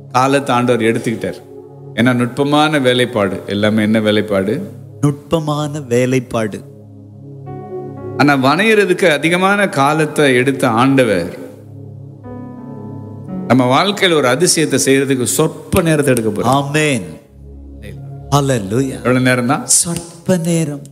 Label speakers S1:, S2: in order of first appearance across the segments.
S1: காலத்தை ஆண்டவர் எடுத்துக்கிட்டார் ஏன்னா நுட்பமான வேலைப்பாடு எல்லாமே என்ன வேலைப்பாடு
S2: நுட்பமான வேலைப்பாடு
S1: ஆனா வணையறதுக்கு அதிகமான காலத்தை எடுத்த ஆண்டவர் நம்ம வாழ்க்கையில் ஒரு அதிசயத்தை செய்யறதுக்கு சொற்ப நேரத்தை எடுக்க போறோம்
S2: ஆமென் ஹalleluya
S1: எவ்வளவு நேரம் தான்
S2: சொற்ப நேரம்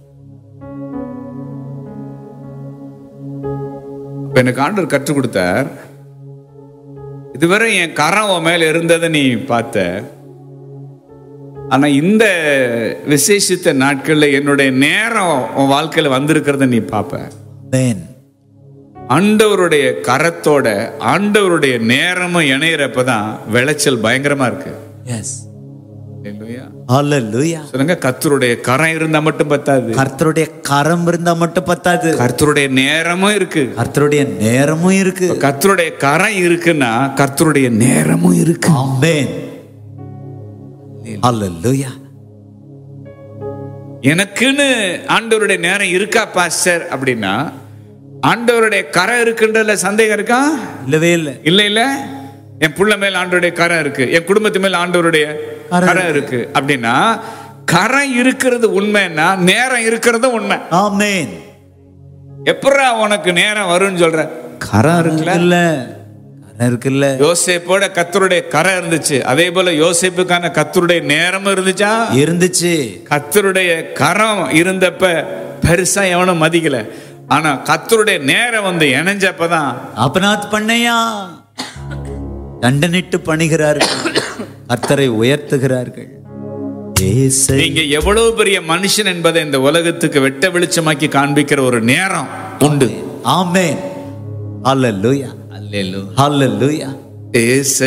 S1: இப்ப எனக்கு ஆண்டவர் கற்றுக் கொடுத்தார் இதுவரை என் கரம் உன் மேல இருந்ததை நீ பார்த்த ஆனா இந்த விசேஷித்த நாட்கள்ல என்னுடைய நேரம் உன் வாழ்க்கையில வந்திருக்கிறத நீ பார்ப்ப
S2: ஆமென்
S1: ஆண்டவருடைய கரத்தோட ஆண்டவருடைய நேரமும் இணையிறப்பதான் விளைச்சல் பயங்கரமா இருக்கு
S2: எஸ்
S1: இல்லையா?
S2: ஹalleluya
S1: சொல்லுங்க கர்த்தருடைய கரம் இருந்தா மட்டும் பத்தாது
S2: கர்த்தருடைய கரம் இருந்தா மட்டும் பத்தாது
S1: கர்த்தருடைய நேரமும் இருக்கு
S2: கர்த்தருடைய நேரமும் இருக்கு
S1: கர்த்தருடைய கரம் இருக்குன்னா கர்த்தருடைய நேரமும் இருக்கு
S2: ஆமென் ஹalleluya
S1: எனக்குன்னு ஆண்டவருடைய நேரம் இருக்கா பாஸ்டர் அப்படின்னா ஆண்டவருடைய கரம் இருக்குன்றதுல சந்தேகம் இருக்கா
S2: இல்லவே இல்லை
S1: இல்ல இல்ல என் புள்ள மேல ஆண்டவருடைய கரம் இருக்கு என் குடும்பத்து மேல ஆண்டவருடைய
S2: கரம்
S1: கரம் இருக்கு அப்படின்னா கரம் இருக்கிறது உண்மைன்னா நேரம் இருக்கிறது உண்மை
S2: ஆமென்
S1: எப்படா உனக்கு நேரம் வரும்னு சொல்ற கரம் இருக்குல்ல
S2: இல்ல கரம் இருக்குல்ல
S1: யோசேப்போட கத்தருடைய கரம் இருந்துச்சு அதே போல யோசேப்புக்கான கத்தருடைய நேரமும் இருந்துச்சா
S2: இருந்துச்சு
S1: கத்தருடைய கரம் இருந்தப்ப பெருசா எவனும் மதிக்கல ஆனா கத்தருடைய நேரம் வந்து இணைஞ்சப்பதான்
S2: அபநாத் பண்ணையா தண்டனிட்டு பணிகிறார்கள் கர்த்தரை உயர்த்துகிறார்கள் ஏசை
S1: நீங்க எவ்வளவு பெரிய மனுஷன் என்பதை இந்த உலகத்துக்கு வெட்ட வெளிச்சமாக்கி காண்பிக்கிற ஒரு நேரம் உண்டு
S2: ஆமென் ஹalleluya ஹalleluya
S1: ஏச